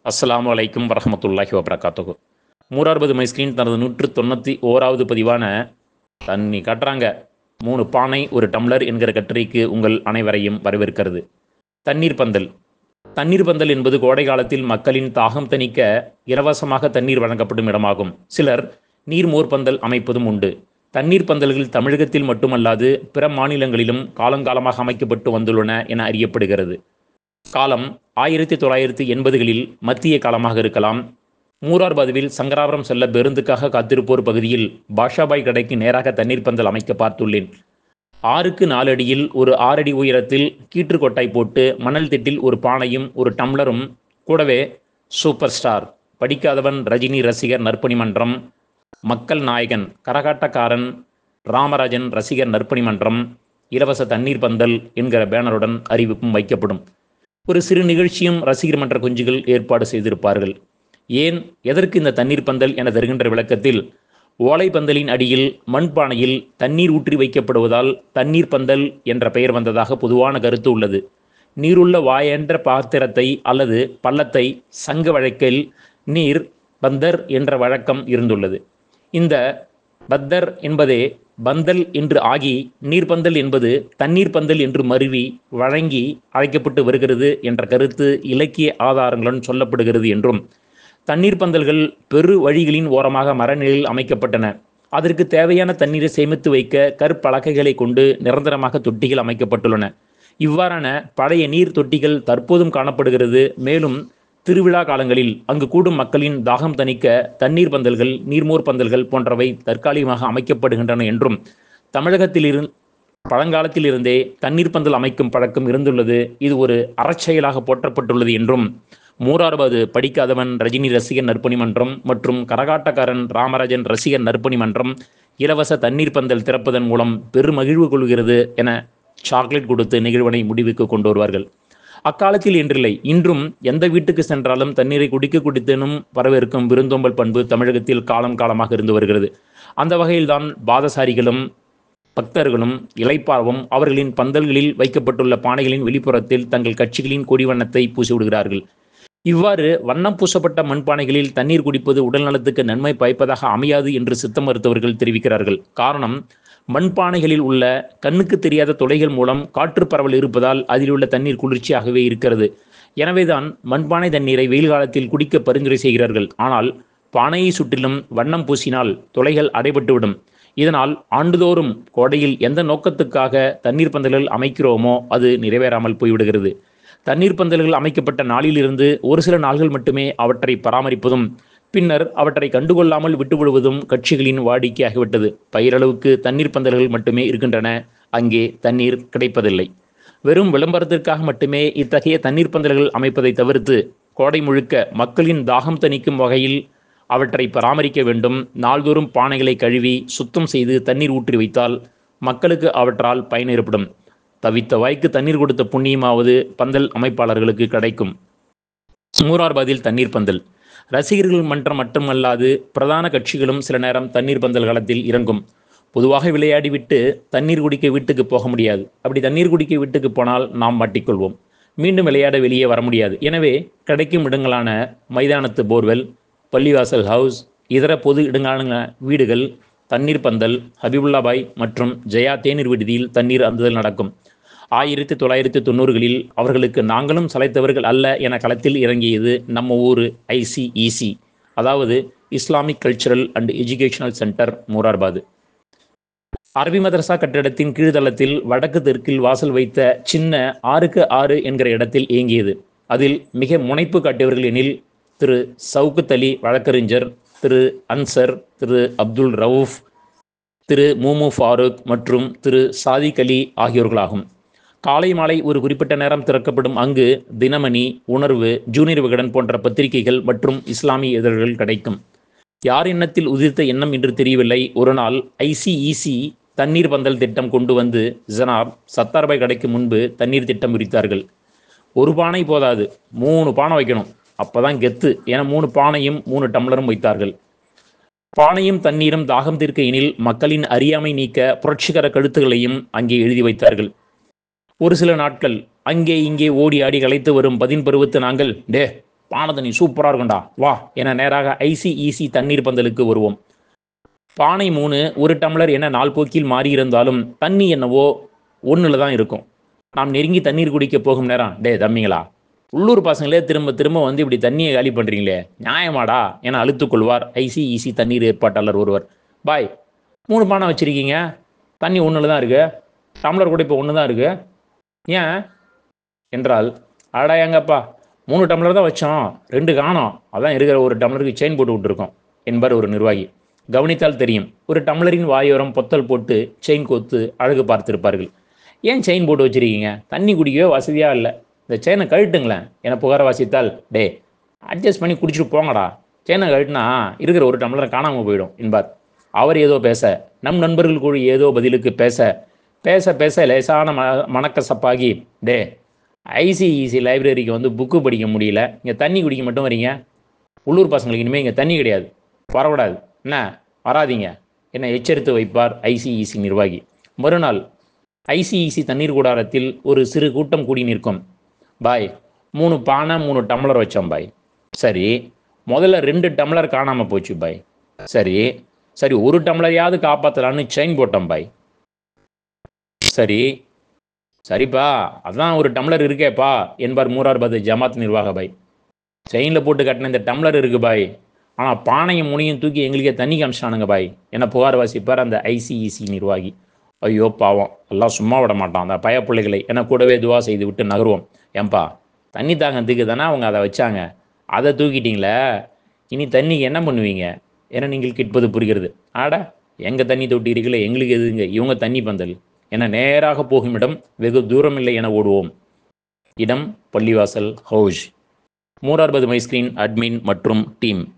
அஸ்ஸலாமு அலைக்கும் வரஹமத்துல்லாஹி வபரகாத்துகு மூறாறுபது மைஸ்கிரீன் தனது நூற்று தொண்ணூற்றி ஓராவது பதிவான தண்ணி காட்டுறாங்க மூணு பானை ஒரு டம்ளர் என்கிற கட்டுரைக்கு உங்கள் அனைவரையும் வரவேற்கிறது தண்ணீர் பந்தல் தண்ணீர் பந்தல் என்பது கோடை காலத்தில் மக்களின் தாகம் தணிக்க இலவசமாக தண்ணீர் வழங்கப்படும் இடமாகும் சிலர் நீர்மோர் பந்தல் அமைப்பதும் உண்டு தண்ணீர் பந்தல்கள் தமிழகத்தில் மட்டுமல்லாது பிற மாநிலங்களிலும் காலங்காலமாக அமைக்கப்பட்டு வந்துள்ளன என அறியப்படுகிறது காலம் ஆயிரத்தி தொள்ளாயிரத்தி எண்பதுகளில் மத்திய காலமாக இருக்கலாம் மூரார்பாதுவில் சங்கராபுரம் செல்ல பேருந்துக்காக காத்திருப்போர் பகுதியில் பாஷாபாய் கடைக்கு நேராக தண்ணீர் பந்தல் அமைக்க பார்த்துள்ளேன் ஆறுக்கு நாலு அடியில் ஒரு ஆறடி உயரத்தில் கீற்று கொட்டாய் போட்டு மணல் திட்டில் ஒரு பானையும் ஒரு டம்ளரும் கூடவே சூப்பர் ஸ்டார் படிக்காதவன் ரஜினி ரசிகர் நற்பணி மன்றம் மக்கள் நாயகன் கரகாட்டக்காரன் ராமராஜன் ரசிகர் நற்பணி மன்றம் இலவச தண்ணீர் பந்தல் என்கிற பேனருடன் அறிவிப்பும் வைக்கப்படும் ஒரு சிறு நிகழ்ச்சியும் ரசிகர் மன்ற குஞ்சுகள் ஏற்பாடு செய்திருப்பார்கள் ஏன் எதற்கு இந்த தண்ணீர் பந்தல் என தருகின்ற விளக்கத்தில் ஓலை பந்தலின் அடியில் மண்பானையில் தண்ணீர் ஊற்றி வைக்கப்படுவதால் தண்ணீர் பந்தல் என்ற பெயர் வந்ததாக பொதுவான கருத்து உள்ளது நீருள்ள வாயென்ற பாத்திரத்தை அல்லது பள்ளத்தை சங்க வழக்கில் நீர் பந்தர் என்ற வழக்கம் இருந்துள்ளது இந்த பத்தர் என்பதே பந்தல் என்று ஆகி நீர்பந்தல் என்பது தண்ணீர் பந்தல் என்று மருவி வழங்கி அழைக்கப்பட்டு வருகிறது என்ற கருத்து இலக்கிய ஆதாரங்களுடன் சொல்லப்படுகிறது என்றும் தண்ணீர் பந்தல்கள் பெரு வழிகளின் ஓரமாக மரநிலையில் அமைக்கப்பட்டன அதற்கு தேவையான தண்ணீரை சேமித்து வைக்க கற்பலகைகளை கொண்டு நிரந்தரமாக தொட்டிகள் அமைக்கப்பட்டுள்ளன இவ்வாறான பழைய நீர் தொட்டிகள் தற்போதும் காணப்படுகிறது மேலும் திருவிழா காலங்களில் அங்கு கூடும் மக்களின் தாகம் தணிக்க தண்ணீர் பந்தல்கள் நீர்மோர் பந்தல்கள் போன்றவை தற்காலிகமாக அமைக்கப்படுகின்றன என்றும் தமிழகத்திலிருந்து பழங்காலத்திலிருந்தே தண்ணீர் பந்தல் அமைக்கும் பழக்கம் இருந்துள்ளது இது ஒரு அறச்செயலாக போற்றப்பட்டுள்ளது என்றும் மூராறுபாது படிக்காதவன் ரஜினி ரசிகர் நற்பணி மன்றம் மற்றும் கரகாட்டக்காரன் ராமராஜன் ரசிகர் நற்பணி மன்றம் இலவச தண்ணீர் பந்தல் திறப்பதன் மூலம் பெருமகிழ்வு கொள்கிறது என சாக்லேட் கொடுத்து நிகழ்வனை முடிவுக்கு கொண்டு வருவார்கள் அக்காலத்தில் என்றில்லை இன்றும் எந்த வீட்டுக்கு சென்றாலும் தண்ணீரை குடிக்க குடித்தனும் வரவேற்கும் விருந்தோம்பல் பண்பு தமிழகத்தில் காலம் காலமாக இருந்து வருகிறது அந்த வகையில்தான் பாதசாரிகளும் பக்தர்களும் இலைப்பார்வும் அவர்களின் பந்தல்களில் வைக்கப்பட்டுள்ள பானைகளின் வெளிப்புறத்தில் தங்கள் கட்சிகளின் கொடி வண்ணத்தை பூசிவிடுகிறார்கள் இவ்வாறு வண்ணம் பூசப்பட்ட மண்பானைகளில் தண்ணீர் குடிப்பது உடல் நலத்துக்கு நன்மை பயப்பதாக அமையாது என்று சித்த மருத்துவர்கள் தெரிவிக்கிறார்கள் காரணம் மண்பானைகளில் உள்ள கண்ணுக்கு தெரியாத துளைகள் மூலம் காற்று பரவல் இருப்பதால் அதில் உள்ள தண்ணீர் குளிர்ச்சியாகவே இருக்கிறது எனவேதான் மண்பானை தண்ணீரை வெயில் காலத்தில் குடிக்க பரிந்துரை செய்கிறார்கள் ஆனால் பானையை சுற்றிலும் வண்ணம் பூசினால் துளைகள் அடைபட்டுவிடும் இதனால் ஆண்டுதோறும் கோடையில் எந்த நோக்கத்துக்காக தண்ணீர் பந்தல்கள் அமைக்கிறோமோ அது நிறைவேறாமல் போய்விடுகிறது தண்ணீர் பந்தல்கள் அமைக்கப்பட்ட நாளிலிருந்து ஒரு சில நாள்கள் மட்டுமே அவற்றை பராமரிப்பதும் பின்னர் அவற்றை கண்டுகொள்ளாமல் விட்டுவிடுவதும் கட்சிகளின் வாடிக்கையாகிவிட்டது பயிரளவுக்கு தண்ணீர் பந்தல்கள் மட்டுமே இருக்கின்றன அங்கே தண்ணீர் கிடைப்பதில்லை வெறும் விளம்பரத்திற்காக மட்டுமே இத்தகைய தண்ணீர் பந்தல்கள் அமைப்பதை தவிர்த்து கோடை முழுக்க மக்களின் தாகம் தணிக்கும் வகையில் அவற்றை பராமரிக்க வேண்டும் நாள்தோறும் பானைகளை கழுவி சுத்தம் செய்து தண்ணீர் ஊற்றி வைத்தால் மக்களுக்கு அவற்றால் பயன் ஏற்படும் தவித்த வாய்க்கு தண்ணீர் கொடுத்த புண்ணியமாவது பந்தல் அமைப்பாளர்களுக்கு கிடைக்கும் மூரார்பாதில் தண்ணீர் பந்தல் ரசிகர்கள் மன்றம் மட்டுமல்லாது பிரதான கட்சிகளும் சில நேரம் தண்ணீர் பந்தல் காலத்தில் இறங்கும் பொதுவாக விளையாடிவிட்டு தண்ணீர் குடிக்க வீட்டுக்கு போக முடியாது அப்படி தண்ணீர் குடிக்க வீட்டுக்கு போனால் நாம் மாட்டிக்கொள்வோம் மீண்டும் விளையாட வெளியே வர முடியாது எனவே கிடைக்கும் இடங்களான மைதானத்து போர்வெல் பள்ளிவாசல் ஹவுஸ் இதர பொது இடங்களான வீடுகள் தண்ணீர் பந்தல் ஹபிபுல்லாபாய் மற்றும் ஜெயா தேநீர் விடுதியில் தண்ணீர் அந்துதல் நடக்கும் ஆயிரத்தி தொள்ளாயிரத்தி தொண்ணூறுகளில் அவர்களுக்கு நாங்களும் சளைத்தவர்கள் அல்ல என களத்தில் இறங்கியது நம்ம ஊர் ஐசிஇசி அதாவது Islamic cultural and educational centre மூரார்பாது அரபி மதரசா கட்டிடத்தின் கீழ்தளத்தில் வடக்கு தெற்கில் வாசல் வைத்த சின்ன ஆறுக்கு ஆறு என்கிற இடத்தில் இயங்கியது அதில் மிக முனைப்பு காட்டியவர்கள் எனில் திரு சவுகத் அலி வழக்கறிஞர் திரு அன்சர் திரு அப்துல் ரவுஃப் திரு மூமு ஃபாரூக் மற்றும் திரு சாதிக் அலி ஆகியோர்களாகும் காலை மாலை ஒரு குறிப்பிட்ட நேரம் திறக்கப்படும் அங்கு தினமணி உணர்வு ஜூனியர் விகடன் போன்ற பத்திரிகைகள் மற்றும் இஸ்லாமிய இதழ்கள் கிடைக்கும் யார் எண்ணத்தில் உதிர்த்த எண்ணம் என்று தெரியவில்லை ஒரு நாள் ஐசிஇசி தண்ணீர் பந்தல் திட்டம் கொண்டு வந்து ஜனாப் சத்தார்பாய் கடைக்கு முன்பு தண்ணீர் திட்டம் விரித்தார்கள் ஒரு பானை போதாது மூணு பானை வைக்கணும் அப்பதான் கெத்து என மூணு பானையும் மூணு டம்ளரும் வைத்தார்கள் பானையும் தண்ணீரும் தாகம் தீர்க்க எனில் மக்களின் அறியாமை நீக்க புரட்சிகர கழுத்துகளையும் அங்கே எழுதி வைத்தார்கள் ஒரு சில நாட்கள் அங்கே இங்கே ஓடி ஆடி களைத்து வரும் பதின் பருவத்து நாங்கள் டே பானை தண்ணி சூப்பராக இருக்கும்டா வா என நேராக ஐசிஇசி தண்ணீர் பந்தலுக்கு வருவோம் பானை மூணு ஒரு டம்ளர் என்ன நாள் போக்கில் மாறி இருந்தாலும் தண்ணி என்னவோ ஒன்றில் தான் இருக்கும் நாம் நெருங்கி தண்ணீர் குடிக்க போகும் நேரம் டே தம்பிங்களா உள்ளூர் பசங்களே திரும்ப திரும்ப வந்து இப்படி தண்ணியை காலி பண்ணுறீங்களே நியாயமாடா என அழுத்துக் கொள்வார் ஐசிஇசி தண்ணீர் ஏற்பாட்டாளர் ஒருவர் பாய் மூணு பானை வச்சுருக்கீங்க தண்ணி ஒன்றில் தான் இருக்குது டம்ளர் கூட இப்போ ஒன்று தான் இருக்குது ஏன் என்றால் அடா எங்கப்பா மூணு டம்ளர் தான் வச்சோம் ரெண்டு காணோம் அதான் இருக்கிற ஒரு டம்ளருக்கு செயின் போட்டு விட்டுருக்கோம் என்பார் ஒரு நிர்வாகி கவனித்தால் தெரியும் ஒரு டம்ளரின் வாயோரம் பொத்தல் போட்டு செயின் கோத்து அழகு பார்த்திருப்பார்கள் ஏன் செயின் போட்டு வச்சிருக்கீங்க தண்ணி குடிக்கவே வசதியாக இல்லை இந்த செயினை கழட்டுங்களேன் என புகார வாசித்தால் டே அட்ஜஸ்ட் பண்ணி குடிச்சிட்டு போங்கடா செயினை கழட்டினா இருக்கிற ஒரு டம்ளர் காணாமல் போயிடும் என்பார் அவர் ஏதோ பேச நம் நண்பர்கள் குழு ஏதோ பதிலுக்கு பேச பேச பேச லேசான ம மணக்கசப்பாகி டே ஐசிஇசி லைப்ரரிக்கு வந்து புக்கு படிக்க முடியல இங்கே தண்ணி குடிக்க மட்டும் வரீங்க உள்ளூர் பசங்களுக்கு இனிமேல் இங்கே தண்ணி கிடையாது வரக்கூடாது என்ன வராதீங்க என்னை எச்சரித்து வைப்பார் ஐசிஇசி நிர்வாகி மறுநாள் ஐசிஇசி தண்ணீர் கூடாரத்தில் ஒரு சிறு கூட்டம் கூடி நிற்கும் பாய் மூணு பானை மூணு டம்ளர் வச்சோம் பாய் சரி முதல்ல ரெண்டு டம்ளர் காணாமல் போச்சு பாய் சரி சரி ஒரு டம்ளரையாவது காப்பாற்றலான்னு செயின் போட்டோம் பாய் சரி சரிப்பா அதான் ஒரு டம்ளர் இருக்கேப்பா என்பார் மூரார் பது ஜமாத் நிர்வாக பாய் செயினில் போட்டு கட்டின இந்த டம்ளர் இருக்கு பாய் ஆனால் பானையும் முனையும் தூக்கி எங்களுக்கே தண்ணி காமிச்சிட்டானுங்க பாய் என புகார் வாசிப்பார் அந்த ஐசிஇசி நிர்வாகி ஐயோ பாவம் எல்லாம் சும்மா விட மாட்டான் அந்த பய பிள்ளைகளை என கூடவே துவா செய்து விட்டு நகருவோம் ஏன்பா தண்ணி தாங்கத்துக்கு தானே அவங்க அதை வச்சாங்க அதை தூக்கிட்டீங்களே இனி தண்ணிக்கு என்ன பண்ணுவீங்க என நீங்கள் கேட்பது புரிகிறது ஆடா எங்கள் தண்ணி தொட்டிருக்கல எங்களுக்கு எதுங்க இவங்க தண்ணி பந்தல் என நேராக போகும் இடம் வெகு தூரமில்லை என ஓடுவோம் இடம் பள்ளிவாசல் ஹவுஸ் மூரார்பது மைஸ்கிரீன் அட்மின் மற்றும் டீம்